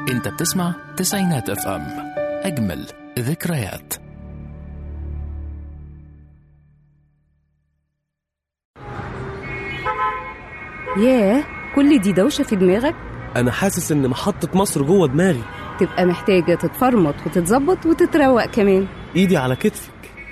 انت بتسمع تسعينات اف ام اجمل ذكريات ياه كل دي دوشة في دماغك انا حاسس ان محطة مصر جوه دماغي تبقى محتاجة تتفرمط وتتظبط وتتروق كمان ايدي على كتفك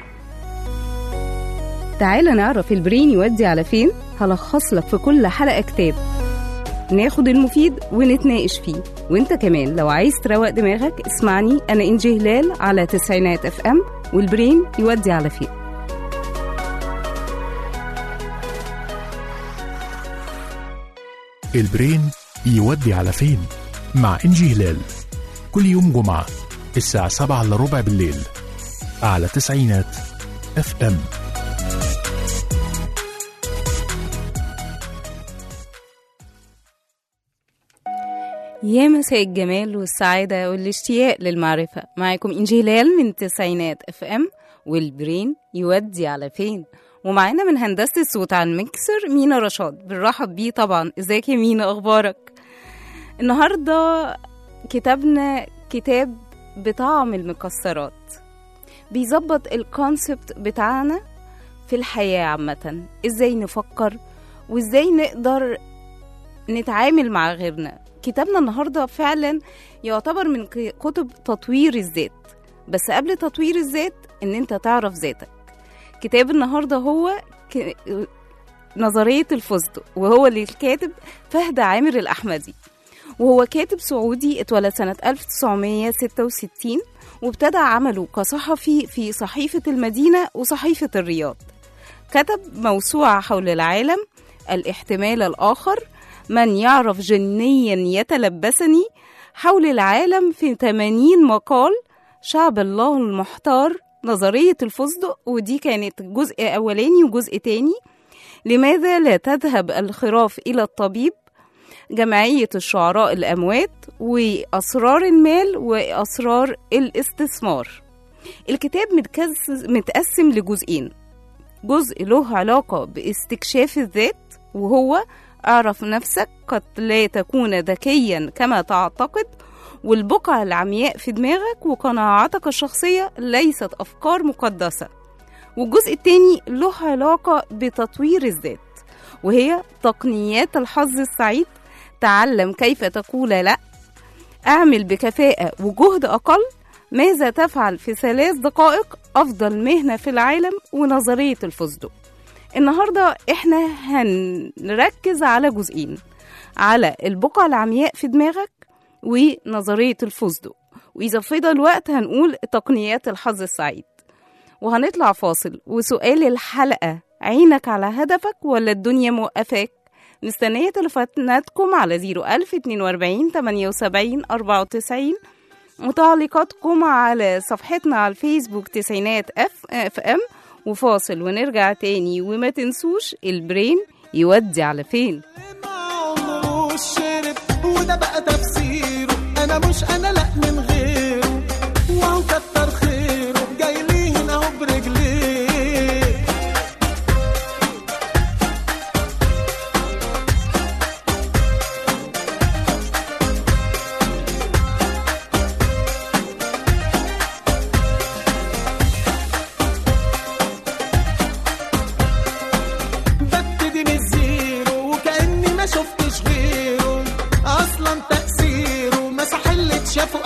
تعالى نعرف البرين يودي على فين هلخص لك في كل حلقة كتاب ناخد المفيد ونتناقش فيه وانت كمان لو عايز تروق دماغك اسمعني انا انجي هلال على تسعينات اف ام والبرين يودي على فين البرين يودي على فين مع انجي هلال كل يوم جمعة الساعة سبعة إلا ربع بالليل على تسعينات اف ام يا مساء الجمال والسعادة والاشتياق للمعرفة معاكم إنجي هلال من تسعينات اف ام والبرين يودي على فين ومعانا من هندسة الصوت على الميكسر مينا رشاد بنرحب بيه طبعا ازيك يا مينا اخبارك النهاردة كتابنا كتاب بطعم المكسرات بيظبط الكونسبت بتاعنا في الحياة عامة ازاي نفكر وازاي نقدر نتعامل مع غيرنا كتابنا النهاردة فعلا يعتبر من ك- كتب تطوير الذات بس قبل تطوير الذات ان انت تعرف ذاتك كتاب النهاردة هو ك... نظرية الفستق وهو اللي الكاتب فهد عامر الأحمدي وهو كاتب سعودي اتولد سنة 1966 وابتدى عمله كصحفي في صحيفة المدينة وصحيفة الرياض كتب موسوعة حول العالم الاحتمال الآخر من يعرف جنيا يتلبسني حول العالم في 80 مقال شعب الله المحتار نظرية الفستق ودي كانت جزء أولاني وجزء تاني لماذا لا تذهب الخراف إلى الطبيب جمعية الشعراء الأموات وأسرار المال وأسرار الاستثمار الكتاب متكز- متقسم لجزئين جزء له علاقة باستكشاف الذات وهو اعرف نفسك قد لا تكون ذكيا كما تعتقد والبقعة العمياء في دماغك وقناعاتك الشخصية ليست أفكار مقدسة والجزء التاني له علاقة بتطوير الذات وهي تقنيات الحظ السعيد تعلم كيف تقول لا اعمل بكفاءة وجهد أقل ماذا تفعل في ثلاث دقائق أفضل مهنة في العالم ونظرية الفستق النهاردة احنا هنركز على جزئين على البقعة العمياء في دماغك ونظرية الفستق وإذا فضل الوقت هنقول تقنيات الحظ السعيد وهنطلع فاصل وسؤال الحلقة عينك على هدفك ولا الدنيا موقفاك مستنية تليفوناتكم على 01000 42 78 94 وتعليقاتكم على صفحتنا على الفيسبوك تسعينات اف اف ام وفاصل ونرجع تاني وما تنسوش البرين يودي على فين ما عمره شرب وده بقى تفسيره انا مش انا لا من غيره وهو كتر خيره جاي لي هنا اهو برجليه ببتدي من الزيرو وكأني ما شفتش غيره أصلا تأثيره مسح اللي اتشافه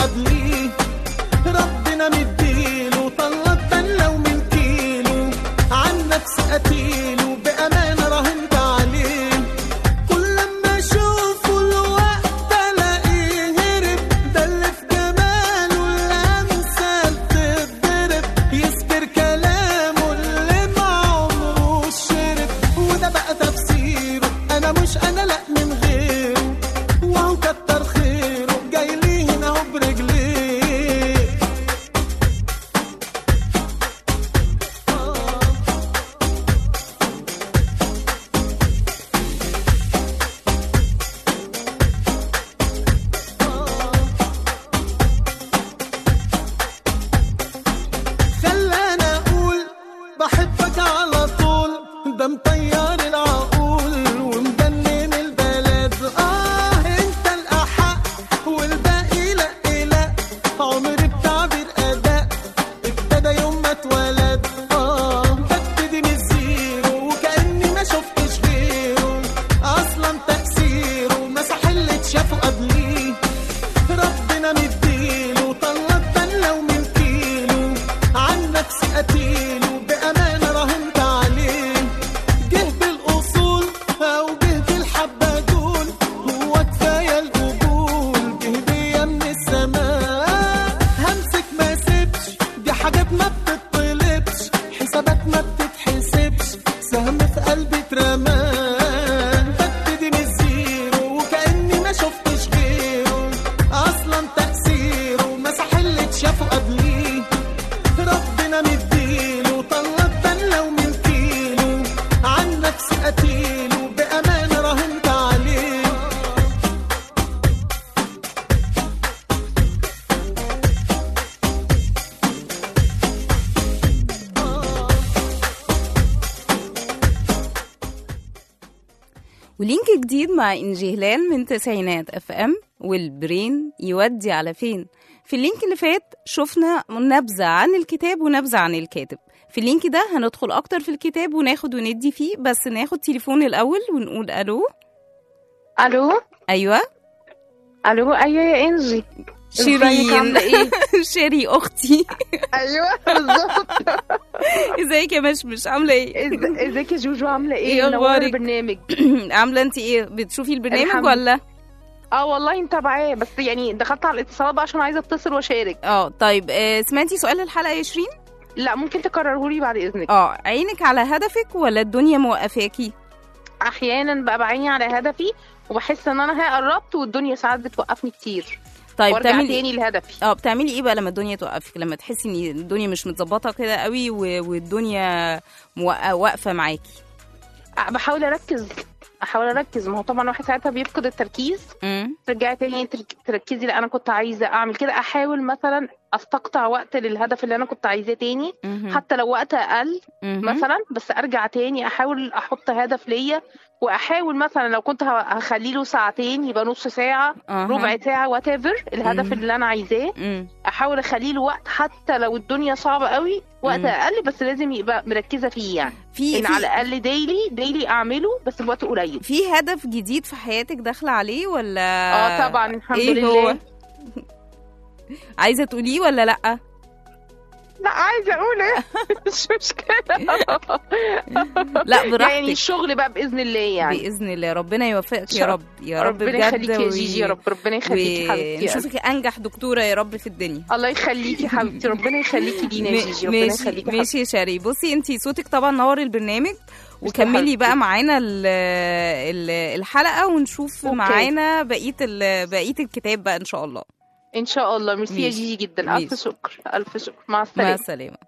ولينك جديد مع إنجي هلال من تسعينات اف ام والبرين يودي على فين في اللينك اللي فات شفنا نبذة عن الكتاب ونبذة عن الكاتب في اللينك ده هندخل أكتر في الكتاب وناخد وندي فيه بس ناخد تليفون الأول ونقول ألو الو أيوة الو ايوه يا انجي ازيك شيرين عاملة ايه؟ شيري أختي ايوه بالظبط ازيك يا مشمش عاملة ايه؟ إز- ازيك يا جوجو عامله إيه ايه منورة أخبارك؟ البرنامج عاملة انت ايه؟ بتشوفي البرنامج الحمد ولا؟ اه والله متابعاه بس يعني دخلت على الاتصالات بقى عشان عايزه اتصل واشارك اه طيب آه، سمعتي سؤال الحلقة يا شيرين؟ لا ممكن تكرره لي بعد اذنك اه عينك على هدفك ولا الدنيا موقفاكي؟ احيانا بقى بعيني على هدفي وبحس ان انا ها قربت والدنيا ساعات بتوقفني كتير طيب وارجع بتعملي تاني لهدفي اه بتعملي ايه بقى لما الدنيا توقفك لما تحسي ان الدنيا مش متظبطه كده قوي و- والدنيا موق- واقفه معاكي أه، بحاول اركز احاول اركز ما هو طبعا واحد ساعتها بيفقد التركيز امم ترجعي تاني ترك- تركزي لا انا كنت عايزه اعمل كده احاول مثلا استقطع وقت للهدف اللي انا كنت عايزاه تاني حتى لو وقت اقل مثلا بس ارجع تاني احاول احط هدف ليا واحاول مثلا لو كنت ه- هخلي له ساعتين يبقى نص ساعه ربع ساعه وات الهدف مم. اللي انا عايزاه امم احاول اخلي له وقت حتى لو الدنيا صعبه قوي وقت مم. اقل بس لازم يبقى مركزه فيه يعني في ان على في, الاقل ديلي ديلي اعمله بس بوقت قليل في هدف جديد في حياتك داخله عليه ولا اه طبعا الحمد ايه لله هو عايزه تقوليه ولا لا لا عايزه اقول ايه مش مشكله لا براحتك يعني الشغل بقى باذن الله يعني باذن الله ربنا يوفقك يا شاء- رب يا رب ربنا بجد يخليكي يا جيجي يا رب ربنا يخليكي حبيبتي ونشوفك انجح دكتوره يا رب في الدنيا الله يخليكي يا حبيبتي ربنا يخليكي لينا يا جيجي ربنا ماشي يخليكي ماشي يا شاري بصي انتي صوتك طبعا نور البرنامج وكملي حبيبتي. بقى معانا ال- ال- الحلقه ونشوف أوكي. معانا بقيه ال- بقيه الكتاب بقى ان شاء الله ان شاء الله ميرسي يا ماشي. جيجي جدا ماشي. الف شكر الف شكر مع مع السلامه السلامه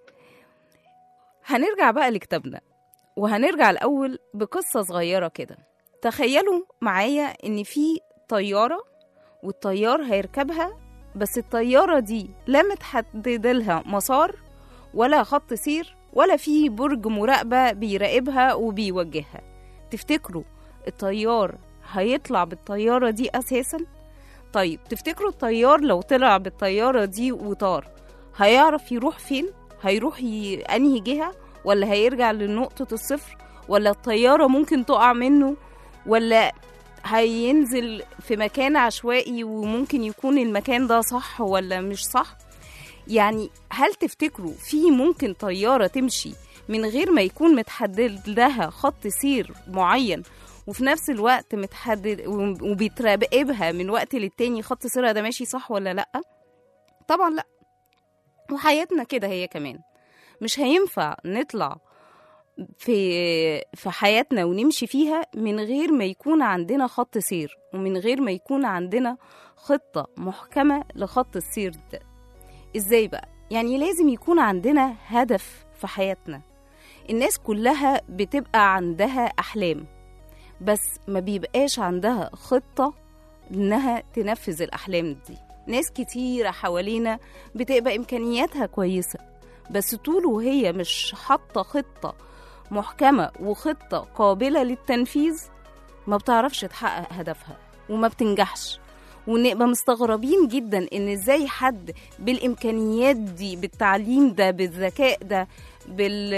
هنرجع بقى لكتابنا وهنرجع الاول بقصه صغيره كده تخيلوا معايا ان في طياره والطيار هيركبها بس الطياره دي لا متحدد لها مسار ولا خط سير ولا في برج مراقبه بيراقبها وبيوجهها تفتكروا الطيار هيطلع بالطياره دي اساسا طيب تفتكروا الطيار لو طلع بالطياره دي وطار هيعرف يروح فين هيروح ي... انهي جهه ولا هيرجع لنقطه الصفر ولا الطياره ممكن تقع منه ولا هينزل في مكان عشوائي وممكن يكون المكان ده صح ولا مش صح يعني هل تفتكروا في ممكن طياره تمشي من غير ما يكون متحدد لها خط سير معين وفي نفس الوقت متحدد وبيتراقبها من وقت للتاني خط سيرها ده ماشي صح ولا لا طبعا لا وحياتنا كده هي كمان مش هينفع نطلع في في حياتنا ونمشي فيها من غير ما يكون عندنا خط سير ومن غير ما يكون عندنا خطة محكمة لخط السير ده ازاي بقى يعني لازم يكون عندنا هدف في حياتنا الناس كلها بتبقى عندها أحلام بس ما بيبقاش عندها خطة إنها تنفذ الأحلام دي ناس كتيرة حوالينا بتبقى إمكانياتها كويسة بس طول وهي مش حاطة خطة محكمة وخطة قابلة للتنفيذ ما بتعرفش تحقق هدفها وما بتنجحش ونبقى مستغربين جدا ان ازاي حد بالامكانيات دي بالتعليم ده بالذكاء ده بال...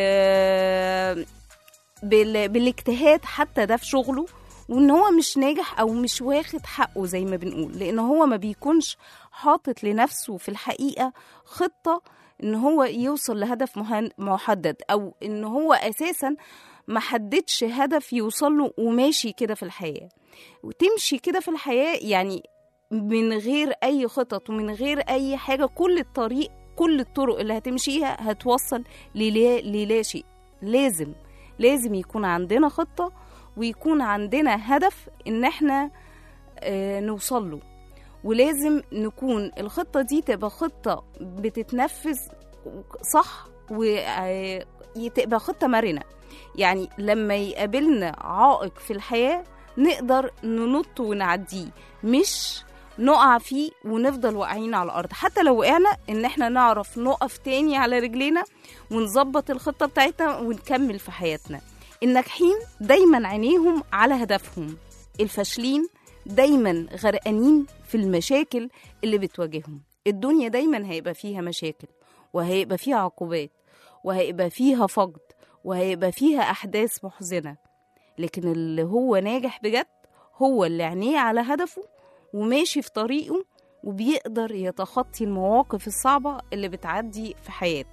بال... بالاجتهاد حتى ده في شغله وان هو مش ناجح او مش واخد حقه زي ما بنقول لان هو ما بيكونش حاطط لنفسه في الحقيقه خطه ان هو يوصل لهدف مهن- محدد او ان هو اساسا ما حددش هدف يوصل له وماشي كده في الحياه وتمشي كده في الحياه يعني من غير اي خطط ومن غير اي حاجه كل الطريق كل الطرق اللي هتمشيها هتوصل للا, للا شيء لازم لازم يكون عندنا خطه ويكون عندنا هدف ان احنا آه نوصل له ولازم نكون الخطة دي تبقى خطة بتتنفذ صح وتبقى خطة مرنة يعني لما يقابلنا عائق في الحياة نقدر ننط ونعديه مش نقع فيه ونفضل واقعين على الارض حتى لو وقعنا ان احنا نعرف نقف تاني على رجلينا ونظبط الخطه بتاعتنا ونكمل في حياتنا الناجحين دايما عينيهم على هدفهم الفاشلين دايما غرقانين في المشاكل اللي بتواجههم الدنيا دايما هيبقى فيها مشاكل وهيبقى فيها عقوبات وهيبقى فيها فقد وهيبقى فيها أحداث محزنة لكن اللي هو ناجح بجد هو اللي عينيه على هدفه وماشي في طريقه وبيقدر يتخطي المواقف الصعبة اللي بتعدي في حياته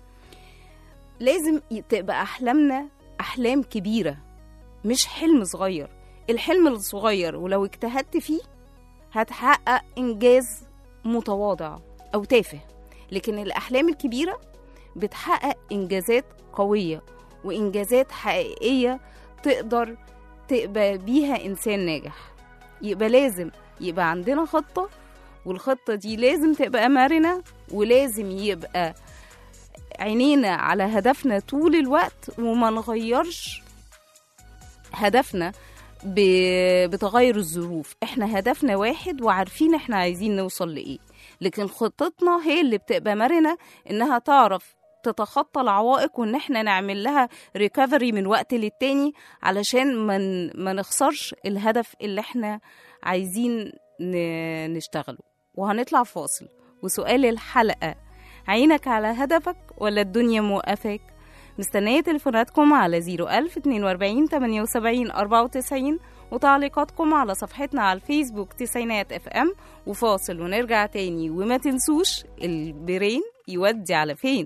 لازم ي- تبقى أحلامنا أحلام كبيرة مش حلم صغير الحلم الصغير ولو اجتهدت فيه هتحقق إنجاز متواضع أو تافه لكن الأحلام الكبيرة بتحقق إنجازات قوية وإنجازات حقيقية تقدر تبقى بيها إنسان ناجح يبقى لازم يبقى عندنا خطة والخطة دي لازم تبقى مرنة ولازم يبقى عينينا على هدفنا طول الوقت وما نغيرش هدفنا ب- بتغير الظروف احنا هدفنا واحد وعارفين احنا عايزين نوصل لإيه لكن خطتنا هي اللي بتبقى مرنة انها تعرف تتخطى العوائق وان احنا نعمل لها ريكفري من وقت للتاني علشان ما ن- ما نخسرش الهدف اللي احنا عايزين ن- نشتغله وهنطلع فاصل وسؤال الحلقة عينك على هدفك ولا الدنيا موقفاك مستنية تليفوناتكم على 01000 42 78 94 وتعليقاتكم على صفحتنا على الفيسبوك تسعينات اف ام وفاصل ونرجع تاني وما تنسوش البرين يودي على فين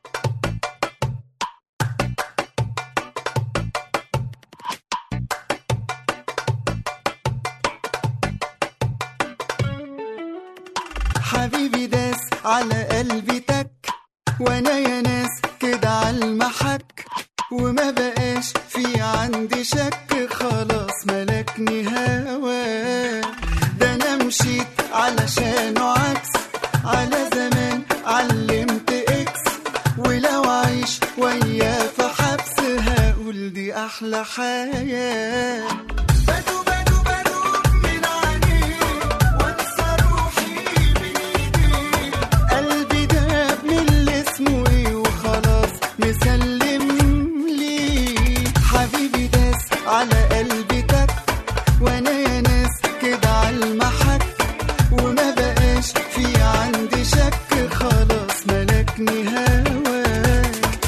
حبيبي داس على قلبي تك وانا يا ناس كده على المحك وما بقاش في عندي شك خلاص ملكني هوا ده انا مشيت علشانه عكس على زمان علمت اكس ولو عايش وياه في حبس هقول دي احلى حياه بدو بدو بدو من عينيه وانسى روحي بايديه قلبي داب من اللي اسمه ايه وخلاص مسلم ليه حبيبي داس على قلبي تك وانا يا ناس كده على المحك وما بقاش في عندي شك خلاص ملكني هواك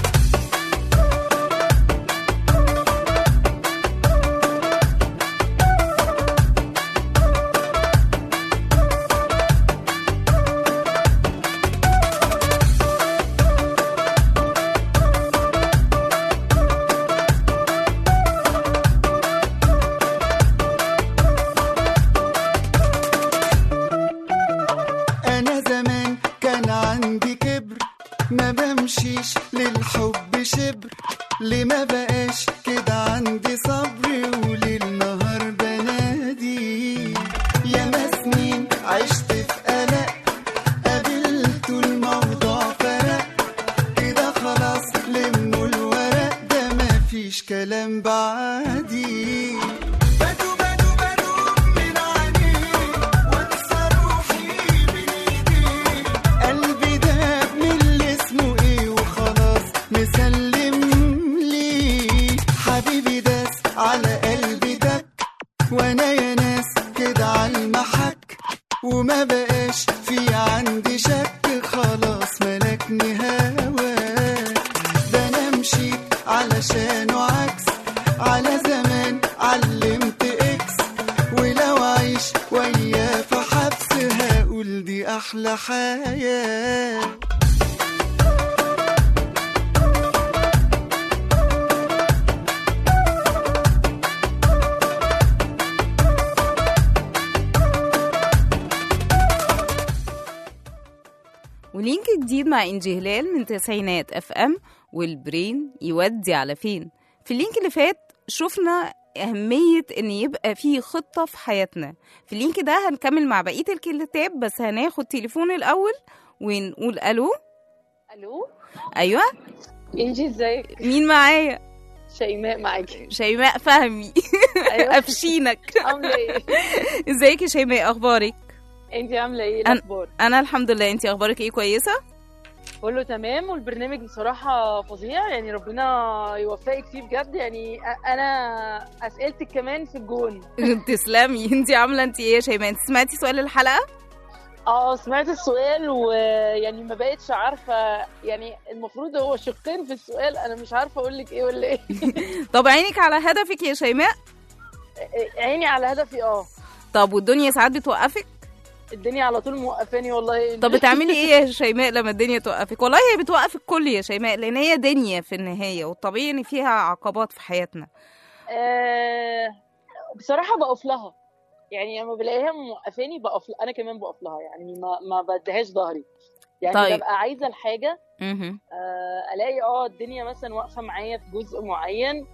انا زمان كان عندي كبر ما بمشيش للحب شبر ليه ما بقاش كده عندي صبر وليل نهار بنادي يا سنين عشت في قلق قابلت الموضوع فرق كده خلاص لموا الورق ده مفيش كلام بعدي بدو بدو بدو من عينيه وانسى روحي بايديه قلبي داب من اللي اسمه ايه وخلاص مسلم ليه حبيبي داس على قلبي دك وانا يا ناس كده على المحك وما بقاش في عندي شك خلاص ملكني هواك ده انا مشيت علشانه عكس على زمان علمت اكس ولو عايش وياه في حبس هقول دي احلى حياه ولينك جديد مع انجي هلال من تسعينات اف ام والبرين يودي على فين في اللينك اللي فات شفنا أهمية إن يبقى في خطة في حياتنا في اللينك ده هنكمل مع بقية الكتاب بس هناخد تليفون الأول ونقول ألو الو أيوة انجي ازيك مين معايا شيماء معاكي شيماء فهمي ايوه أفشينك عامله ايه ازيك يا شيماء أخبارك انتي عامله ايه أنا- الاخبار أنا الحمد لله أنتي أخبارك إيه كويسة كله تمام والبرنامج بصراحة فظيع يعني ربنا يوفقك فيه بجد يعني أ- أنا أسئلتك كمان في الجون تسلمي انت عامله انت ايه يا شيماء انت سمعتي سؤال الحلقه اه سمعت السؤال ويعني ما بقتش عارفة يعني المفروض هو شقين في السؤال أنا مش عارفة أقول لك إيه ولا إيه طب عينك على هدفك يا شيماء عيني على هدفي اه طب والدنيا ساعات بتوقفك الدنيا على طول موقفاني والله طب بتعملي ايه يا شيماء لما الدنيا توقفك والله هي بتوقف الكل يا شيماء لان هي دنيا في النهايه والطبيعي ان فيها عقبات في حياتنا آه بصراحة بقف لها يعني لما بلاقيها موقفاني بقف انا كمان بقف لها يعني ما ما بديهاش ظهري يعني طيب. طيب. ببقى عايزه الحاجه مهم. آه الاقي اه الدنيا مثلا واقفه معايا في جزء معين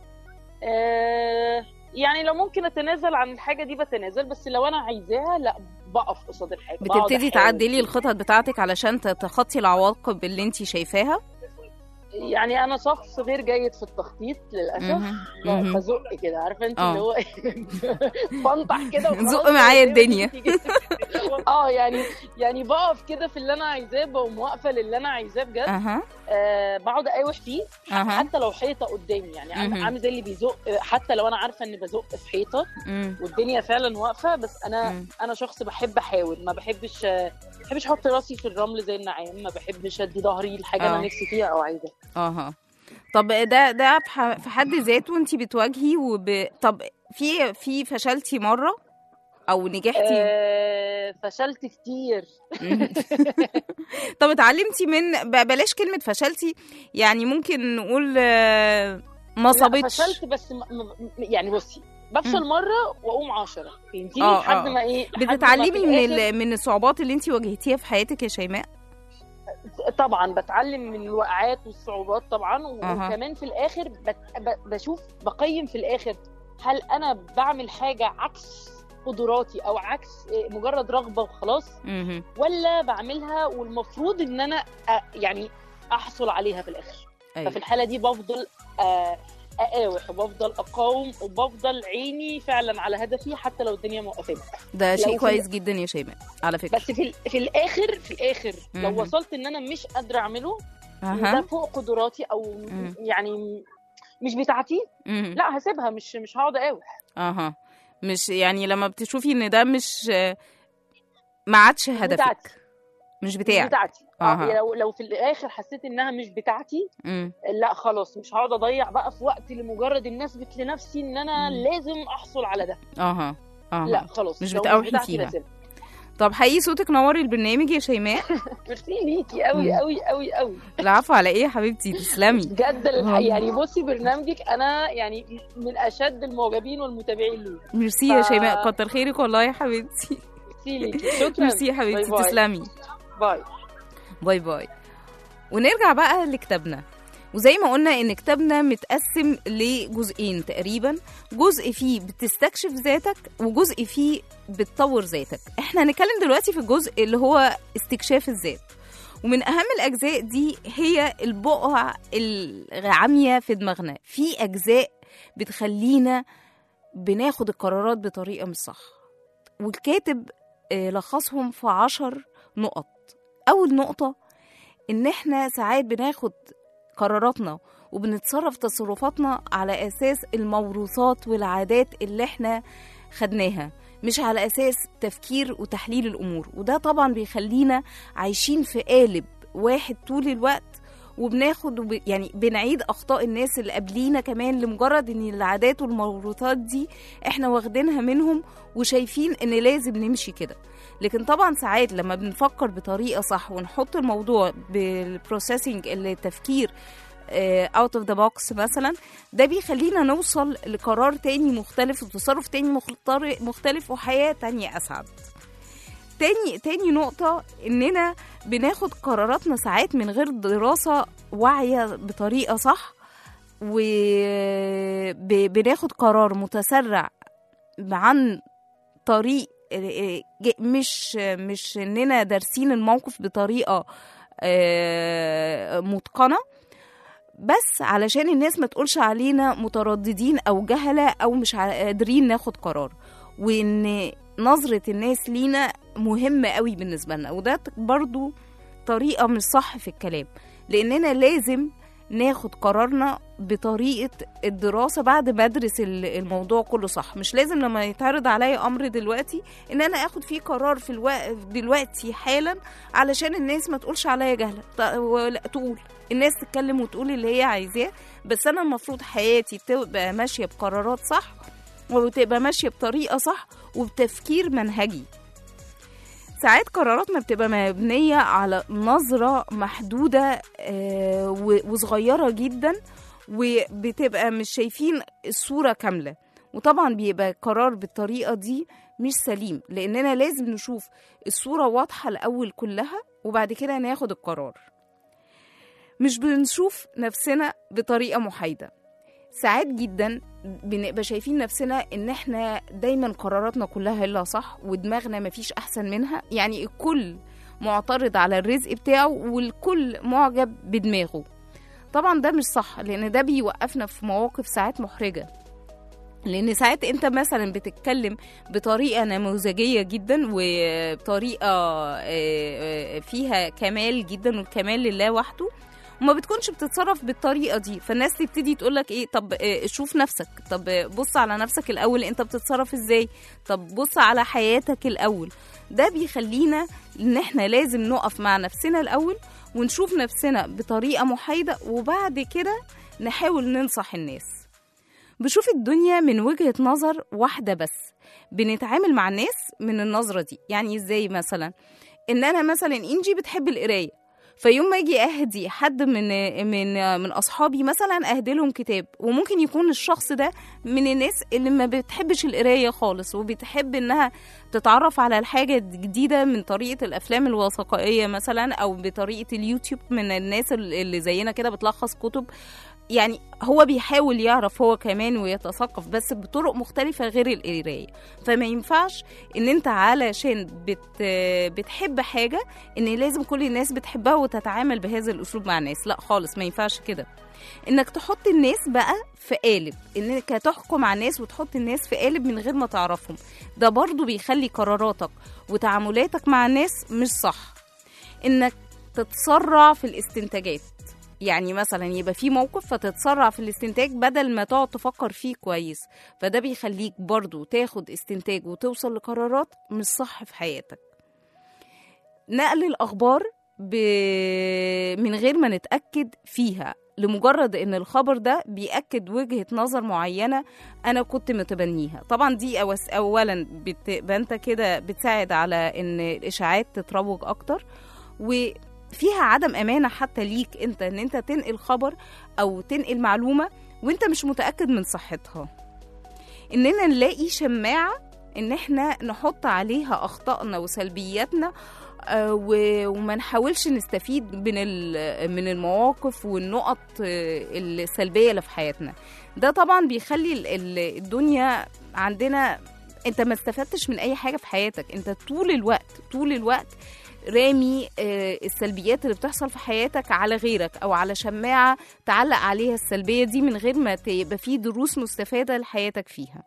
آه يعني لو ممكن اتنازل عن الحاجه دي بتنازل بس لو انا عايزاها لا بقف قصاد الحاجه بقعد بتبتدي أحاول. تعدلي الخطط بتاعتك علشان تتخطي العواقب اللي انت شايفاها يعني انا شخص غير جيد في التخطيط للاسف مهم. ب- مهم. بزق كده عارفه انت آه. اللي هو بنطح كده وخلاص زق معايا الدنيا الدنيا. بتيجي. اه يعني يعني بقف كده في اللي انا عايزاه بقوم واقفه للي انا عايزاه بجد اها آه بقعد اقاوح فيه اها حتى لو حيطه قدامي يعني عامل مهم. عامل زي اللي بيزق حتى لو انا عارفه اني بزق في حيطه مم. والدنيا فعلا واقفه بس انا مم. انا شخص بحب احاول ما بحبش ما بحبش احط راسي في الرمل زي النعام ما بحبش ادي ظهري لحاجه آه. انا نفسي فيها او عايزاها اها طب ده ده في ح- في حد ذاته انت بتواجهي وب... طب في في فشلتي مره او نجحتي آه فشلت كتير مم. طب اتعلمتي من ب- بلاش كلمه فشلتي يعني ممكن نقول آه، ما لا، صابتش فشلت بس م... م... يعني بصي بفشل مم. مره واقوم عشرة فهمتيني آه، لحد آه. ما ايه لحد ما في بتتعلمي من الآخر- ال... من الصعوبات اللي انت واجهتيها في حياتك يا شيماء طبعا بتعلم من الوقعات والصعوبات طبعا و- أها. وكمان في الاخر بت... ب... بشوف بقيم في الاخر هل انا بعمل حاجه عكس قدراتي او عكس إيه، مجرد رغبه وخلاص مهم. ولا بعملها والمفروض ان انا أ... يعني احصل عليها في الاخر أيوة. ففي الحاله دي بفضل آه، اقاوح وبفضل اقاوم وبفضل عيني فعلا على هدفي حتى لو الدنيا موقفاني ده لو شيء في- كويس جدا يا شيماء على فكره بس في, ال- في الاخر في الاخر مهم. لو وصلت ان انا مش قادره اعمله وده اها فوق قدراتي او مم. يعني مش بتاعتي مهم. لا هسيبها مش مش هقعد اقاوح اها مش يعني لما بتشوفي ان ده مش ما عادش مش هدفك بتاعتي مش مش بتاعك بتاعتي اه أها. يعني لو لو في الاخر حسيت انها مش بتاعتي مم. لا خلاص مش هقعد اضيع بقى في وقت لمجرد ان اثبت لنفسي ان انا مم. لازم احصل على ده اها اها لا خلاص مش لو بتقاوحي بتاعتي فيها. لازم طب حقيقي صوتك نوري البرنامج يا شيماء ميرسي ليكي قوي مم. قوي قوي قوي العفو على ايه يا حبيبتي تسلمي بجد الح- والله. يعني بصي برنامجك انا يعني من اشد المعجبين والمتابعين له ميرسي يا ف- شيماء كتر خيرك والله يا حبيبتي ميرسي ليكي شكرا ميرسي يا حبيبتي باي باي. تسلمي باي باي باي ونرجع بقى لكتابنا وزي ما قلنا ان كتابنا متقسم لجزئين تقريبا جزء فيه بتستكشف ذاتك وجزء فيه بتطور ذاتك احنا هنتكلم دلوقتي في الجزء اللي هو استكشاف الذات ومن اهم الاجزاء دي هي البقع العاميه في دماغنا في اجزاء بتخلينا بناخد القرارات بطريقه مش صح والكاتب آه، لخصهم في عشر نقط اول نقطه ان احنا ساعات بناخد قراراتنا وبنتصرف تصرفاتنا على اساس الموروثات والعادات اللي احنا خدناها مش على اساس تفكير وتحليل الامور وده طبعا بيخلينا عايشين في قالب واحد طول الوقت وبناخد وب... يعني بنعيد اخطاء الناس اللي قبلينا كمان لمجرد ان العادات والموروثات دي احنا واخدينها منهم وشايفين ان لازم نمشي كده لكن طبعا ساعات لما بنفكر بطريقه صح ونحط الموضوع بالبروسيسنج التفكير اوت اوف ذا بوكس مثلا ده بيخلينا نوصل لقرار تاني مختلف وتصرف تاني مختار- مختلف وحياه تانية اسعد تاني تاني نقطة إننا بناخد قراراتنا ساعات من غير دراسة واعية بطريقة صح وبناخد قرار متسرع عن طريق ج- مش مش اننا دارسين الموقف بطريقه آه، متقنه بس علشان الناس ما تقولش علينا مترددين او جهله او مش ع- قادرين ناخد قرار وان نظره الناس لينا مهمه قوي بالنسبه لنا وده ت- برضو طريقة مش صح في الكلام لأننا لازم ناخد قرارنا بطريقة الدراسة بعد ما أدرس ال- الموضوع كله صح مش لازم لما يتعرض عليا أمر دلوقتي إن أنا أخد فيه قرار في الوقت دلوقتي حالا علشان الناس ما تقولش عليا جهلة ط- ولا تقول الناس تتكلم وتقول اللي هي عايزاه بس أنا المفروض حياتي تبقى ماشية بقرارات صح وتبقى ماشية بطريقة صح وبتفكير منهجي ساعات قراراتنا بتبقى مبنية على نظرة محدودة آه، و- وصغيرة جدا وبتبقى مش شايفين الصورة كاملة وطبعا بيبقى قرار بالطريقة دي مش سليم لأننا لازم نشوف الصورة واضحة الأول كلها وبعد كده ناخد القرار مش بنشوف نفسنا بطريقة محايدة ساعات جدا بنبقى شايفين نفسنا ان احنا دايما قراراتنا كلها الا صح ودماغنا مفيش احسن منها يعني الكل معترض على الرزق بتاعه والكل معجب بدماغه طبعا ده مش صح لان ده بيوقفنا في مواقف ساعات محرجة لان ساعات انت مثلا بتتكلم بطريقه نموذجيه جدا وبطريقه آه، آه، فيها كمال جدا والكمال لله وحده وما بتكونش بتتصرف بالطريقه دي فالناس تبتدي تقول لك ايه طب آه، شوف نفسك طب آه، بص على نفسك الاول انت بتتصرف ازاي طب بص على حياتك الاول ده بيخلينا ان احنا لازم نقف مع نفسنا الاول ونشوف نفسنا بطريقه محايده وبعد كده نحاول ننصح الناس بشوف الدنيا من وجهة نظر واحدة بس بنتعامل مع الناس من النظرة دي يعني ازاي مثلا ان انا مثلا انجي بتحب القراية فيوم ما اجي اهدي حد من من من اصحابي مثلا اهدي لهم كتاب وممكن يكون الشخص ده من الناس اللي ما بتحبش القرايه خالص وبتحب انها تتعرف على الحاجه جديده من طريقه الافلام الوثائقيه مثلا او بطريقه اليوتيوب من الناس اللي زينا كده بتلخص كتب يعني هو بيحاول يعرف هو كمان ويتثقف بس بطرق مختلفة غير القراية فما ينفعش ان انت علشان بت بتحب حاجة ان لازم كل الناس بتحبها وتتعامل بهذا الاسلوب مع الناس لا خالص ما ينفعش كده انك تحط الناس بقى في قالب انك تحكم على الناس وتحط الناس في قالب من غير ما تعرفهم ده برضو بيخلي قراراتك وتعاملاتك مع الناس مش صح انك تتسرع في الاستنتاجات يعني مثلا يبقى في موقف فتتسرع في الاستنتاج بدل ما تقعد تفكر فيه كويس فده بيخليك برضو تاخد استنتاج وتوصل لقرارات مش صح في حياتك نقل الأخبار ب... من غير ما نتأكد فيها لمجرد ان الخبر ده بيأكد وجهة نظر معينة انا كنت متبنيها طبعا دي أوس اولا بتبقى انت كده بتساعد على ان الاشاعات تتروج اكتر و فيها عدم امانه حتى ليك انت ان انت تنقل خبر او تنقل معلومه وانت مش متاكد من صحتها اننا نلاقي شماعه ان احنا نحط عليها اخطائنا وسلبياتنا آه، و- وما نحاولش نستفيد من ال- من المواقف والنقط آه، السلبيه اللي في حياتنا ده طبعا بيخلي ال- ال- الدنيا عندنا انت ما استفدتش من اي حاجه في حياتك انت طول الوقت طول الوقت رامي آه، السلبيات اللي بتحصل في حياتك على غيرك او على شماعه تعلق عليها السلبيه دي من غير ما تبقى فيه دروس مستفاده لحياتك فيها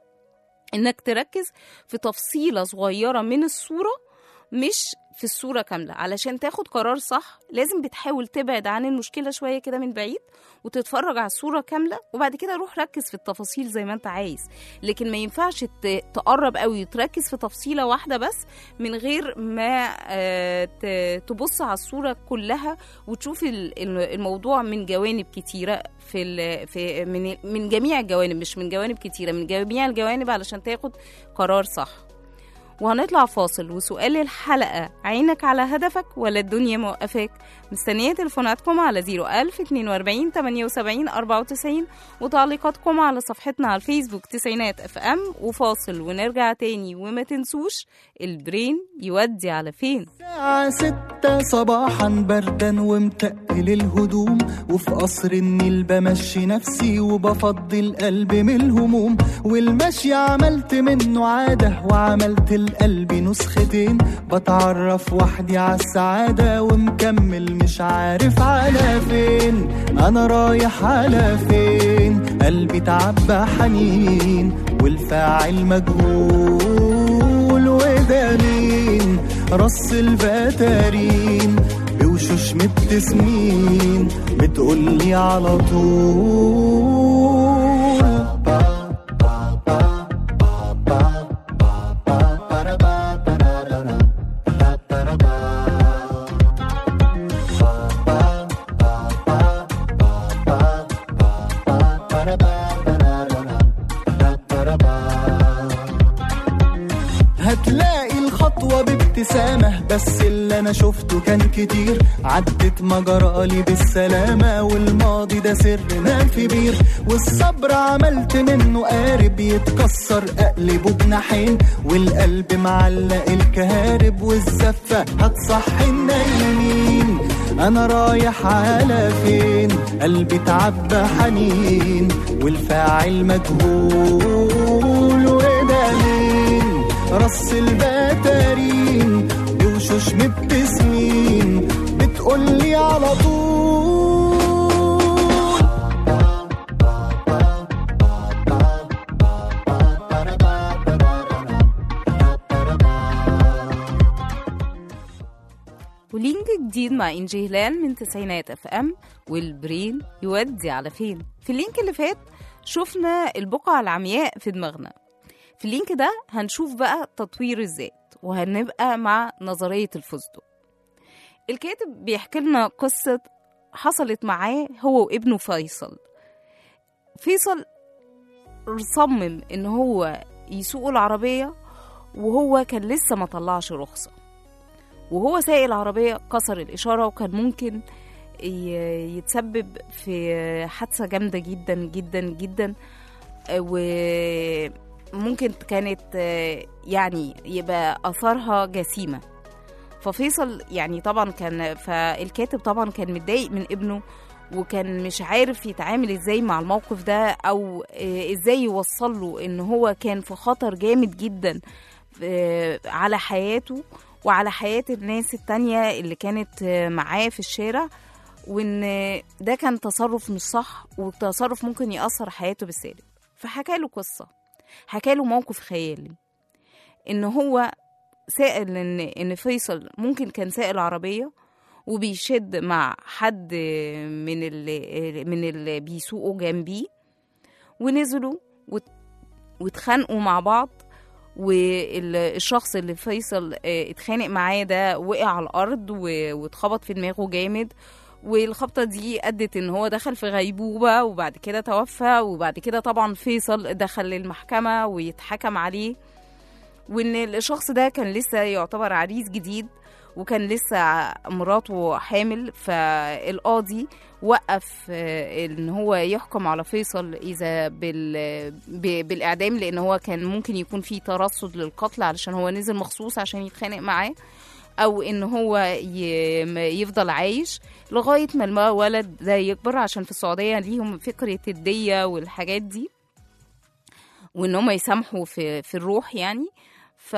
انك تركز في تفصيله صغيره من الصوره مش في الصورة كاملة علشان تاخد قرار صح لازم بتحاول تبعد عن المشكلة شوية كده من بعيد وتتفرج على الصورة كاملة وبعد كده روح ركز في التفاصيل زي ما انت عايز لكن ما ينفعش ت- تقرب قوي وتركز في تفصيلة واحدة بس من غير ما آه، ت- تبص على الصورة كلها وتشوف ال- ال- الموضوع من جوانب كتيرة في ال- في من من جميع الجوانب مش من جوانب كتيرة من جميع الجوانب علشان تاخد قرار صح وهنطلع فاصل وسؤال الحلقة عينك على هدفك ولا الدنيا موقفاك مستنية تليفوناتكم على 01000 42 78 94 وتعليقاتكم على صفحتنا على الفيسبوك تسعينات اف ام وفاصل ونرجع تاني وما تنسوش البرين يودي على فين الساعة ستة صباحا بردا ومتقل الهدوم وفي قصر النيل بمشي نفسي وبفضي القلب من الهموم والمشي عملت منه عادة وعملت القلب نسختين بتعرف وحدي على السعادة ومكمل مش عارف على فين أنا رايح على فين قلبي تعبى حنين والفاعل مجهول وده مين رص البتارين بوشوش مبتسمين بتقولي على طول هتلاقي الخطوة بابتسامة بس اللي أنا شفته كان كتير عدت مجرالي بالسلامة والماضي ده سر نام في بير والصبر عملت منه قارب يتكسر أقلبه بناحين والقلب معلق الكهارب والزفة هتصحي النايمين أنا رايح على فين قلبي تعبى حنين والفاعل مجهول وده مين رص البتارين بوشوش مبتسمين بتقولي على طول ولينك جديد مع إنجي هلال من تسعينات اف ام والبرين يودي على فين في اللينك اللي فات شفنا البقعة العمياء في دماغنا في اللينك ده هنشوف بقى تطوير الذات وهنبقى مع نظرية الفستق الكاتب بيحكي لنا قصة حصلت معاه هو وابنه فيصل فيصل صمم ان هو يسوق العربية وهو كان لسه ما طلعش رخصة وهو سايق العربية كسر الإشارة وكان ممكن ي- يتسبب في حادثة جامدة جدا جدا جدا وممكن كانت يعني يبقى أثرها جسيمة ففيصل يعني طبعا كان فالكاتب طبعا كان متضايق من ابنه وكان مش عارف يتعامل ازاي مع الموقف ده او آه، ازاي يوصل له ان هو كان في خطر جامد جدا آه، على حياته وعلى حياة الناس التانية اللي كانت آه، معاه في الشارع وان ده كان تصرف مش صح وتصرف ممكن يأثر حياته بالسالب فحكى له قصة حكى له موقف خيالي ان هو سائل ان ان فيصل ممكن كان سائل العربيه وبيشد مع حد من اللي من اللي بيسوقوا جنبيه ونزلوا وات- واتخانقوا مع بعض والشخص اللي فيصل آه، اتخانق معاه ده وقع على الارض و- واتخبط في دماغه جامد والخبطة دي أدت إن هو دخل في غيبوبة وبعد كده توفى وبعد كده طبعا فيصل دخل للمحكمة ويتحكم عليه وإن الشخص ده كان لسه يعتبر عريس جديد وكان لسه مراته حامل فالقاضي وقف آه، ان هو يحكم على فيصل اذا بال ب- بالاعدام لان هو كان ممكن يكون في ترصد للقتل علشان هو نزل مخصوص عشان يتخانق معاه او ان هو ي- م- يفضل عايش لغايه ما الولد ده يكبر عشان في السعوديه ليهم فكره الديه والحاجات دي وان هم يسامحوا في في الروح يعني ف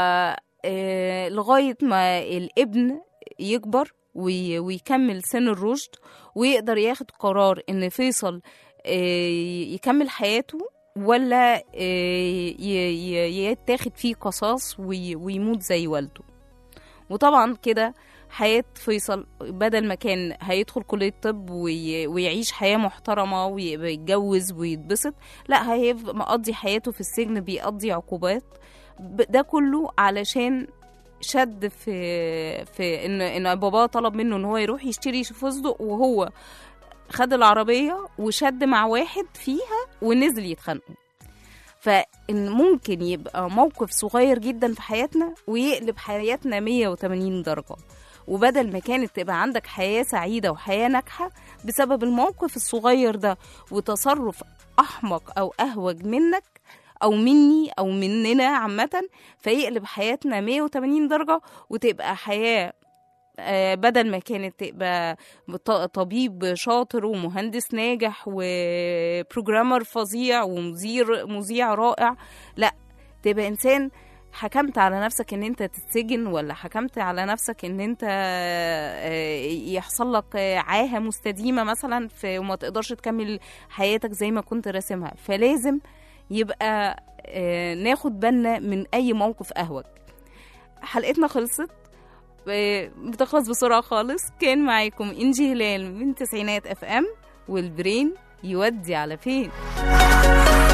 آه، لغايه ما الابن يكبر وي- ويكمل سن الرشد ويقدر ياخد قرار ان فيصل آه، يكمل حياته ولا آه، ي- ي- يتاخد فيه قصاص وي- ويموت زي والده وطبعا كده حياة فيصل بدل ما كان هيدخل كلية طب وي- ويعيش حياة محترمة ويتجوز ويتبسط لا هيبقى مقضي حياته في السجن بيقضي عقوبات ب- ده كله علشان شد في في ان ان باباه طلب منه ان هو يروح يشتري فستق وهو خد العربيه وشد مع واحد فيها ونزل يتخانقوا فإن ممكن يبقى موقف صغير جدا في حياتنا ويقلب حياتنا 180 درجة وبدل ما كانت تبقى عندك حياة سعيدة وحياة ناجحة بسبب الموقف الصغير ده وتصرف أحمق أو أهوج منك أو مني أو مننا عامة فيقلب حياتنا 180 درجة وتبقى حياة آه، بدل ما كانت تبقى ط- طبيب شاطر ومهندس ناجح وبروجرامر فظيع ومذيع مذيع رائع لا تبقى انسان حكمت على نفسك ان انت تتسجن ولا حكمت على نفسك ان انت آه، يحصل لك آه، عاهه مستديمه مثلا في وما تقدرش تكمل حياتك زي ما كنت راسمها فلازم يبقى آه، ناخد بالنا من اي موقف اهوج حلقتنا خلصت آه، بتخلص بسرعة خالص كان معاكم إنجي هلال من تسعينات اف ام والبرين يودي على فين